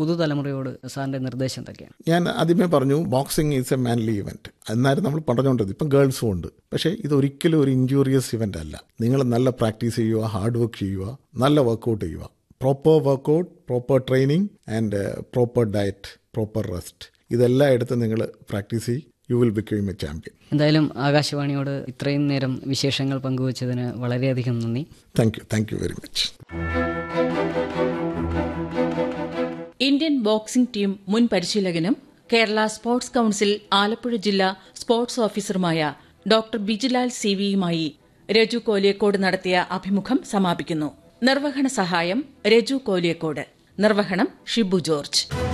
പുതുതലമുറയോട് സാറിന്റെ നിർദ്ദേശം എന്തൊക്കെയാണ് ഞാൻ ആദ്യമേ പറഞ്ഞു boxing is a manly event എന്നാലും നമ്മൾ പറഞ്ഞുകൊണ്ടത് ഇപ്പം ഗേൾസും ഉണ്ട് പക്ഷേ ഇത് ഒരിക്കലും ഒരു ഇഞ്ചൂറിയസ് ഇവന്റ് അല്ല നിങ്ങൾ നല്ല പ്രാക്ടീസ് ചെയ്യുക ഹാർഡ് വർക്ക് ചെയ്യുക നല്ല വർക്കൗട്ട് ചെയ്യുക proper workout proper training and proper diet proper rest ഇതെല്ലാം എടുത്ത് നിങ്ങൾ പ്രാക്ടീസ് ചെയ്യും you will become a champion എന്തായാലും ആകാശവാണിയോട് ഇത്രയും നേരം വിശേഷങ്ങൾ പങ്കുവച്ചതിന് വളരെയധികം നന്ദി thank you thank you very much Indian boxing team മുൻ പരിശീലകനും കേരള സ്പോർട്സ് കൌൺസിൽ ആലപ്പുഴ ജില്ലാ സ്പോർട്സ് ഓഫീസറുമായ ഡോക്ടർ ബിജിലാൽ സി വിയുമായി രജു കോലിയക്കോട് നടത്തിയ അഭിമുഖം സമാപിക്കുന്നു നിർവഹണ സഹായം രജു കോലിയക്കോട് നിർവഹണം ഷിബു ജോർജ്